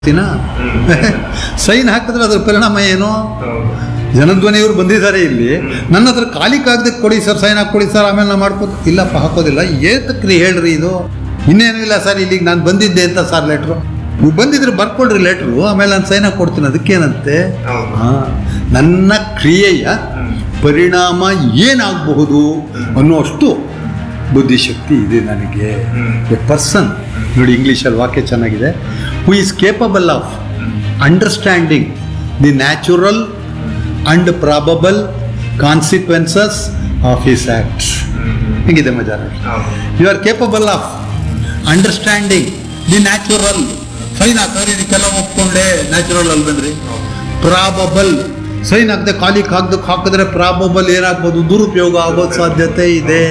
ದಿನ ಸೈನ್ ಹಾಕಿದ್ರೆ ಅದ್ರ ಪರಿಣಾಮ ಏನು ಹೌದು ಜನಧ್ವನಿಯವರು ಬಂದಿದ್ದಾರೆ ಇಲ್ಲಿ ನನ್ನ ಹತ್ರ ಖಾಲಿ ಕಾಗದಕ್ಕೆ ಕೊಡಿ ಸರ್ ಸೈನ್ ಹಾಕಿ ಕೊಡಿ ಸರ್ ಆಮೇಲೆ ನಾನು ಮಾಡ್ಬೋದು ಇಲ್ಲಪ್ಪ ಹಾಕೋದಿಲ್ಲ ಏತಕ್ರಿ ಹೇಳ್ರಿ ಇದು ಇನ್ನೇನು ಇಲ್ಲ ಸರ್ ಇಲ್ಲಿಗೆ ನಾನು ಬಂದಿದ್ದೆ ಅಂತ ಸರ್ ಲೆಟ್ರು ನೀವು ಬಂದಿದ್ರೆ ಬರ್ಕೊಳ್ರಿ ಲೆಟ್ರು ಆಮೇಲೆ ನಾನು ಸೈನ್ ಹಾಕಿ ಕೊಡ್ತೀನಿ ಅದಕ್ಕೇನಂತೆ ಹೌದು. ಹಾ, ನನ್ನ ಕ್ರಿಯೆಯ ಪರಿಣಾಮ ಏನಾಗಬಹುದು ಅನ್ನುವಷ್ಟು ಬುದ್ಧಿಶಕ್ತಿ ಇದೆ ನನಗೆ ಎ ಪರ್ಸನ್ ನೋಡಿ ಇಂಗ್ಲೀಷಲ್ಲಿ ವಾಕ್ಯ ಚೆನ್ನಾಗಿದೆ who is capable of understanding the natural and probable consequences of his acts ಹೆಂಗಿದೆ ಮಜಾ ಹೌದು you are capable of understanding the natural sign ಹಾಕೋರಿ ಇದಕ್ಕೆಲ್ಲ ಒಪ್ಕೊಂಡೆ ನ್ಯಾಚುರಲ್ ಅಲ್ಲಿ ಬಂದ್ರಿ ಪ್ರಾಬಬಲ್ ಸೈನ್ ಹಾಕದೆ ಖಾಲಿ ಕಾಗ್ದಕ್ಕೆ ಹಾಕಿದ್ರೆ ಪ್ರಾಬಬಲ್ ಏನಾಗ್ಬೋದು ದುರುಪಯೋಗ ಆಗೋ ಸಾಧ್ಯತೆ ಇದೆ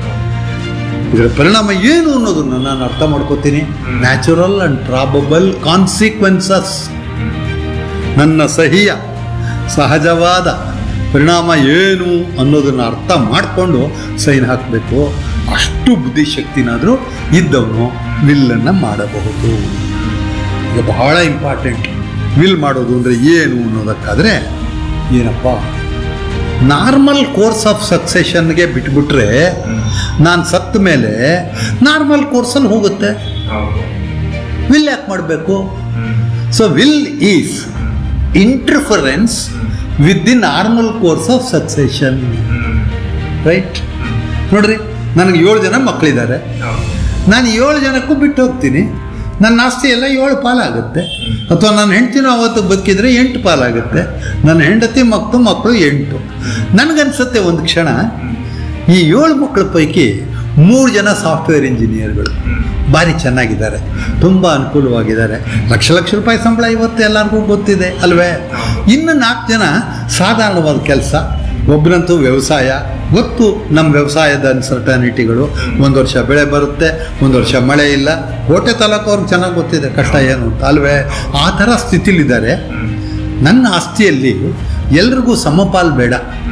ಇದರ ಪರಿಣಾಮ ಏನು ಅನ್ನೋದನ್ನ ನಾನು ಅರ್ಥ ಮಾಡ್ಕೋತೀನಿ ನ್ಯಾಚುರಲ್ ಅಂಡ್ ಪ್ರಾಬಬಲ್ ಕಾನ್ಸಿಕ್ವೆನ್ಸಸ್ ನನ್ನ ಸಹಿಯ ಸಹಜವಾದ ಪರಿಣಾಮ ಏನು ಅನ್ನೋದನ್ನು ಅರ್ಥ ಮಾಡಿಕೊಂಡು ಸೈನ್ ಹಾಕಬೇಕು ಅಷ್ಟು ಬುದ್ಧಿಶಕ್ತಿನಾದರೂ ಇದ್ದವನು ವಿಲ್ಲನ್ನು ಮಾಡಬಹುದು ಇದು ಬಹಳ ಇಂಪಾರ್ಟೆಂಟ್ ವಿಲ್ ಮಾಡೋದು ಅಂದರೆ ಏನು ಅನ್ನೋದಕ್ಕಾದರೆ ಏನಪ್ಪ ನಾರ್ಮಲ್ ಕೋರ್ಸ್ ಆಫ್ ಸಕ್ಸೆಷನ್ಗೆ ಬಿಟ್ಬಿಟ್ರೆ ನಾನು ಸತ್ತ ಮೇಲೆ ನಾರ್ಮಲ್ ಕೋರ್ಸಲ್ಲಿ ಹೋಗುತ್ತೆ ಹೌದು ವಿಲ್ ಯಾಕೆ ಮಾಡಬೇಕು hmm so will is interference with the normal course of succession hmm right ನೋಡ್ರಿ ನನಗೆ ಏಳು ಜನ ಮಕ್ಕಳಿದ್ದಾರೆ ಹೌದು ನಾನು ಏಳು ಜನಕ್ಕೂ ಬಿಟ್ಟು ಹೋಗ್ತೀನಿ ನನ್ನ ಆಸ್ತಿ ಎಲ್ಲ ಏಳು ಪಾಲಾಗುತ್ತೆ ಅಥವಾ ನನ್ನ ಹೆಂಡ್ತಿನೂ ಅವತ್ತು ಬದುಕಿದ್ರೆ ಎಂಟು ಪಾಲಾಗುತ್ತೆ ನನ್ನ ಹೆಂಡತಿ ಮಕ್ಕಳು ಮಕ್ಕಳು ಎಂಟು ನನಗನ್ಸುತ್ತೆ ಒಂದು ಕ್ಷಣ ಈ ಏಳು ಮಕ್ಕಳ ಪೈಕಿ ಮೂರು ಜನ ಸಾಫ್ಟ್ವೇರ್ ಇಂಜಿನಿಯರ್ಗಳು ಭಾರಿ ಚೆನ್ನಾಗಿದ್ದಾರೆ ತುಂಬ ಅನುಕೂಲವಾಗಿದ್ದಾರೆ ಲಕ್ಷ ಲಕ್ಷ ರೂಪಾಯಿ ಸಂಬಳ ಇವತ್ತು ಎಲ್ಲರಿಗೂ ಗೊತ್ತಿದೆ ಅಲ್ವೇ ಇನ್ನು ನಾಲ್ಕು ಜನ ಸಾಧಾರಣವಾದ ಕೆಲಸ ಒಬ್ಬರಂತೂ ವ್ಯವಸಾಯ ಗೊತ್ತು ನಮ್ಮ ವ್ಯವಸಾಯದ ಅನ್ಸರ್ಟನಿಟಿಗಳು ಒಂದು ವರ್ಷ ಬೆಳೆ ಬರುತ್ತೆ ಒಂದು ವರ್ಷ ಮಳೆ ಇಲ್ಲ ಕೋಟೆ ತಾಲೂಕು ಅವ್ರಿಗೆ ಚೆನ್ನಾಗಿ ಗೊತ್ತಿದೆ ಕಷ್ಟ ಏನು ಅಂತ ಅಲ್ವೇ ಆ ಥರ ಸ್ಥಿತಿಲಿದ್ದಾರೆ ನನ್ನ ಆಸ್ತಿಯಲ್ಲಿ ಎಲ್ರಿಗೂ ಸಮಪಾಲು ಬೇಡ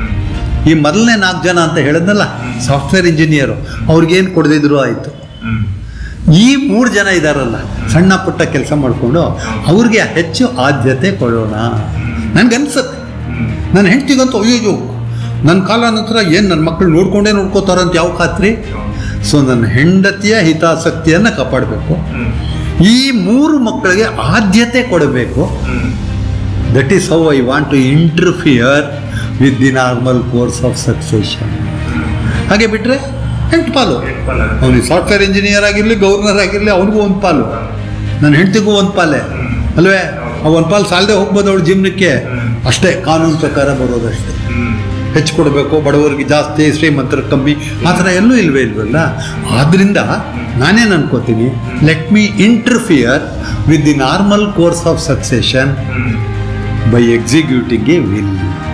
ಈ ಮೊದಲನೇ ನಾಲ್ಕು ಜನ ಅಂತ ಹೇಳಿದ್ನಲ್ಲ ಸಾಫ್ಟ್ವೇರ್ ಇಂಜಿನಿಯರು ಅವ್ರಿಗೇನು ಕೊಡದಿದ್ರು ಆಯಿತು ಹ್ಮ್ ಈ ಮೂರು ಜನ ಇದ್ದಾರಲ್ಲ ಸಣ್ಣ ಪುಟ್ಟ ಕೆಲಸ ಮಾಡಿಕೊಂಡು ಅವ್ರಿಗೆ ಹೆಚ್ಚು ಆದ್ಯತೆ ಕೊಡೋಣ ನನಗನ್ಸುತ್ತೆ ನನ್ನ ಹೆಂಡ್ತಿಗಂತೂ ಅಯ್ಯೋ ನನ್ನ ಕಾಲ ನಂತರ ಏನು ನನ್ನ ಮಕ್ಕಳು ನೋಡ್ಕೊಂಡೇ ನೋಡ್ಕೋತಾರಂತ ಯಾವ ಖಾತ್ರಿ ಸೊ ನನ್ನ ಹೆಂಡತಿಯ ಹಿತಾಸಕ್ತಿಯನ್ನು ಕಾಪಾಡಬೇಕು ಹ್ಮ್ ಈ ಮೂರು ಮಕ್ಕಳಿಗೆ ಆದ್ಯತೆ ಕೊಡಬೇಕು hmm that is how I want to interfere with the normal course of succession ಹಾಗೆ ಬಿಟ್ಟರೆ ಎಂಟು ಪಾಲು ಎಟ್ಪಲ್ಲ ಅವನಿಗೆ ಸಾಫ್ಟ್ವೇರ್ ಇಂಜಿನಿಯರ್ ಆಗಿರಲಿ ಗವರ್ನರ್ ಆಗಿರಲಿ ಅವನಿಗೂ ಒಂದು ಪಾಲು ನನ್ನ ಹೆಂಡ್ತಿಗೂ ಒಂದು ಪಾಲೆ ಅಲ್ವೇ ಆ ಒಂದು ಪಾಲು ಸಾಲದೆ ಹೋಗ್ಬೋದು ಅವಳು ಜೀವನಕ್ಕೆ ಅಷ್ಟೇ ಕಾನೂನು ಪ್ರಕಾರ ಬರೋದಷ್ಟೇ ಹ್ಮ್ ಹೆಚ್ಚು ಕೊಡಬೇಕು ಬಡವರಿಗೆ ಜಾಸ್ತಿ ಶ್ರೀಮಂತರ ಕಮ್ಮಿ ಆ ಥರ ಎಲ್ಲೂ ಇಲ್ವೇ ಇಲ್ವಲ್ಲ ಆದ್ದರಿಂದ ನಾನೇನು ಅನ್ಕೋತೀನಿ let me interfere with the normal course of succession hmm by executing a will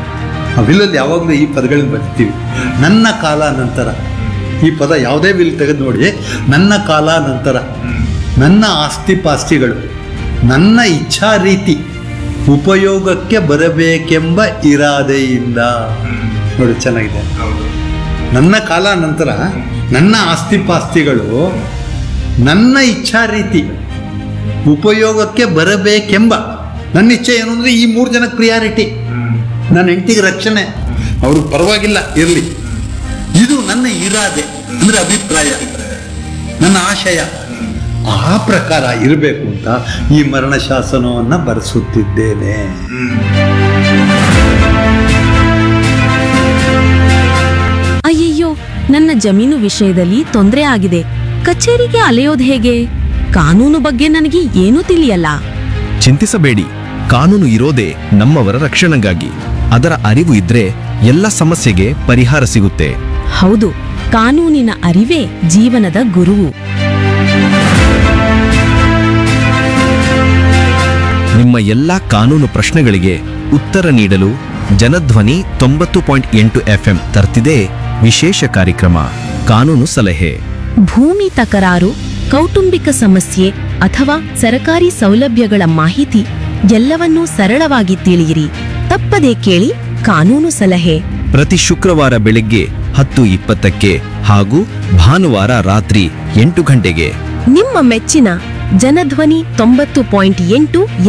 ಆ ವಿಲ್ಲಲ್ಲಿ ಯಾವಾಗಲೂ ಈ ಪದಗಳನ್ನ ಬರ್ತೀವಿ ನನ್ನ ಕಾಲ ನಂತರ ಈ ಪದ ಯಾವುದೇ ವಿಲ್ ತೆಗೆದು ನೋಡಿ ನನ್ನ ಕಾಲ ನಂತರ ನನ್ನ ಆಸ್ತಿ ಪಾಸ್ತಿಗಳು ನನ್ನ ಇಚ್ಛಾ ರೀತಿ ಉಪಯೋಗಕ್ಕೆ ಬರಬೇಕೆಂಬ ಇರಾದೆಯಿಂದ ನೋಡಿ ಚೆನ್ನಾಗಿದೆ ಹೌದು ನನ್ನ ಕಾಲ ನಂತರ ನನ್ನ ಆಸ್ತಿ ಪಾಸ್ತಿಗಳು ನನ್ನ ಇಚ್ಛಾ ರೀತಿ ಉಪಯೋಗಕ್ಕೆ ಬರಬೇಕೆಂಬ ನನ್ನ ಇಚ್ಛೆ ಏನು ಅಂದರೆ ಈ ಮೂರು ಜನ ಪ್ರಿಯಾರಿಟಿ ಹ್ಮ್ ನನ್ನ ಹೆಂಡತಿಗೆ ರಕ್ಷಣೆ ಅವ್ರಿಗೆ ಪರವಾಗಿಲ್ಲ ಇರಲಿ ಇದು ನನ್ನ ಇರಾದೆ ಅಂದರೆ ಅಭಿಪ್ರಾಯ ನನ್ನ ಆಶಯ ಆ ಪ್ರಕಾರ ಇರಬೇಕು ಅಂತ ಈ ಮರಣ ಶಾಸನವನ್ನು ಬರೆಸುತ್ತಿದ್ದೇನೆ ಹ್ಮ್ ಅಯ್ಯಯ್ಯೋ ನನ್ನ ಜಮೀನು ವಿಷಯದಲ್ಲಿ ತೊಂದರೆ ಆಗಿದೆ ಕಚೇರಿಗೆ ಅಲೆಯೋದು ಹೇಗೆ ಕಾನೂನು ಬಗ್ಗೆ ನನಗೆ ಏನೂ ತಿಳಿಯಲ್ಲ ಚಿಂತಿಸಬೇಡಿ ಕಾನೂನು ಇರೋದೇ ನಮ್ಮವರ ರಕ್ಷಣೆಗಾಗಿ ಅದರ ಅರಿವು ಇದ್ರೆ ಎಲ್ಲ ಸಮಸ್ಯೆಗೆ ಪರಿಹಾರ ಸಿಗುತ್ತೆ ಹೌದು ಕಾನೂನಿನ ಅರಿವೇ ಜೀವನದ ಗುರುವು ನಿಮ್ಮ ಎಲ್ಲಾ ಕಾನೂನು ಪ್ರಶ್ನೆಗಳಿಗೆ ಉತ್ತರ ನೀಡಲು ಜನಧ್ವನಿ ತೊಂಬತ್ತು ಪಾಯಿಂಟ್ ಎಂಟು ಎಫ್ಎಂ ತರ್ತಿದೆ ವಿಶೇಷ ಕಾರ್ಯಕ್ರಮ ಕಾನೂನು ಸಲಹೆ ಭೂಮಿ ತಕರಾರು ಕೌಟುಂಬಿಕ ಸಮಸ್ಯೆ ಅಥವಾ ಸರಕಾರಿ ಸೌಲಭ್ಯಗಳ ಮಾಹಿತಿ ಎಲ್ಲವನ್ನೂ ಸರಳವಾಗಿ ತಿಳಿಯಿರಿ ತಪ್ಪದೇ ಕೇಳಿ ಕಾನೂನು ಸಲಹೆ ಪ್ರತಿ ಶುಕ್ರವಾರ ಬೆಳಗ್ಗೆ ಹತ್ತು ಇಪ್ಪತ್ತಕ್ಕೆ ಹಾಗೂ ಭಾನುವಾರ ರಾತ್ರಿ ಎಂಟು ಗಂಟೆಗೆ ನಿಮ್ಮ ಮೆಚ್ಚಿನ ಜನಧ್ವನಿ ತೊಂಬತ್ತು ಪಾಯಿಂಟ್ ಎಂಟು